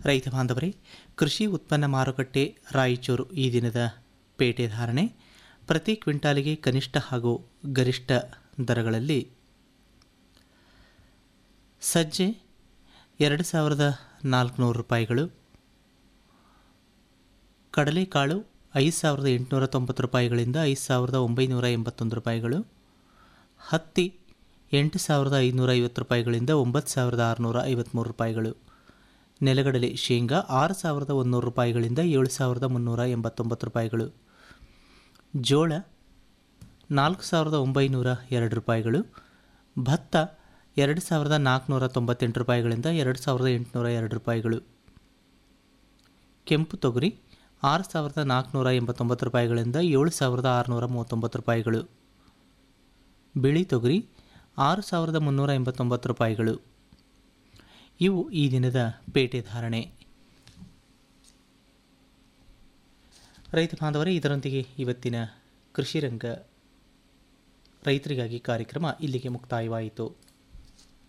ರೈತ ಬಾಂಧವರೇ ಕೃಷಿ ಉತ್ಪನ್ನ ಮಾರುಕಟ್ಟೆ ರಾಯಚೂರು ಈ ದಿನದ ಪೇಟೆ ಧಾರಣೆ ಪ್ರತಿ ಕ್ವಿಂಟಾಲಿಗೆ ಕನಿಷ್ಠ ಹಾಗೂ ಗರಿಷ್ಠ ದರಗಳಲ್ಲಿ ಸಜ್ಜೆ ಎರಡು ಸಾವಿರದ ನಾಲ್ಕುನೂರು ರೂಪಾಯಿಗಳು ಕಡಲೆಕಾಳು ಐದು ಸಾವಿರದ ಎಂಟುನೂರ ತೊಂಬತ್ತು ರೂಪಾಯಿಗಳಿಂದ ಐದು ಸಾವಿರದ ಒಂಬೈನೂರ ಎಂಬತ್ತೊಂದು ರೂಪಾಯಿಗಳು ಹತ್ತಿ ಎಂಟು ಸಾವಿರದ ಐದುನೂರ ಐವತ್ತು ರೂಪಾಯಿಗಳಿಂದ ಒಂಬತ್ತು ಸಾವಿರದ ಆರುನೂರ ಐವತ್ತ್ಮೂರು ರೂಪಾಯಿಗಳು ನೆಲಗಡಲೆ ಶೇಂಗಾ ಆರು ಸಾವಿರದ ಒಂದುನೂರು ರೂಪಾಯಿಗಳಿಂದ ಏಳು ಸಾವಿರದ ಮುನ್ನೂರ ಎಂಬತ್ತೊಂಬತ್ತು ರೂಪಾಯಿಗಳು ಜೋಳ ನಾಲ್ಕು ಸಾವಿರದ ಒಂಬೈನೂರ ಎರಡು ರೂಪಾಯಿಗಳು ಭತ್ತ ಎರಡು ಸಾವಿರದ ನಾಲ್ಕುನೂರ ತೊಂಬತ್ತೆಂಟು ರೂಪಾಯಿಗಳಿಂದ ಎರಡು ಸಾವಿರದ ಎಂಟುನೂರ ಎರಡು ರೂಪಾಯಿಗಳು ಕೆಂಪು ತೊಗರಿ ಆರು ಸಾವಿರದ ನಾಲ್ಕುನೂರ ಎಂಬತ್ತೊಂಬತ್ತು ರೂಪಾಯಿಗಳಿಂದ ಏಳು ಸಾವಿರದ ಆರುನೂರ ಮೂವತ್ತೊಂಬತ್ತು ರೂಪಾಯಿಗಳು ಬಿಳಿ ತೊಗರಿ ಆರು ಸಾವಿರದ ಮುನ್ನೂರ ಎಂಬತ್ತೊಂಬತ್ತು ರೂಪಾಯಿಗಳು ಇವು ಈ ದಿನದ ಪೇಟೆ ಧಾರಣೆ ರೈತ ಬಾಂಧವರೇ ಇದರೊಂದಿಗೆ ಇವತ್ತಿನ ಕೃಷಿ ರಂಗ ರೈತರಿಗಾಗಿ ಕಾರ್ಯಕ್ರಮ ಇಲ್ಲಿಗೆ ಮುಕ್ತಾಯವಾಯಿತು